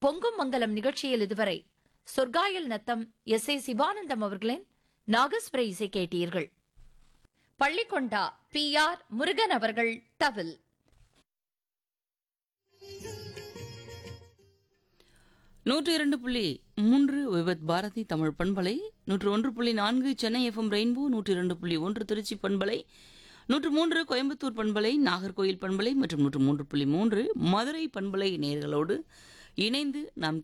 பொங்கும் மங்கலம் நிகழ்ச்சியில் இதுவரை சொர்க்காயல் நத்தம் எஸ் ஏ சிவானந்தம் அவர்களின் நாகஸ்வர இசை கேட்டீர்கள் பள்ளிக்கொண்டா பி ஆர் முருகன் அவர்கள் தவில் நூற்று இரண்டு புள்ளி மூன்று விபத் பாரதி தமிழ் பண்பலை நூற்று ஒன்று புள்ளி நான்கு சென்னை எஃப்எம் ரெயின்போ நூற்று இரண்டு புள்ளி ஒன்று திருச்சி பண்பலை நூற்று மூன்று கோயம்புத்தூர் பண்பலை நாகர்கோயில் பண்பலை மற்றும் நூற்று மூன்று புள்ளி மூன்று மதுரை பண்பலை நேர்களோடு இணைந்து நாம்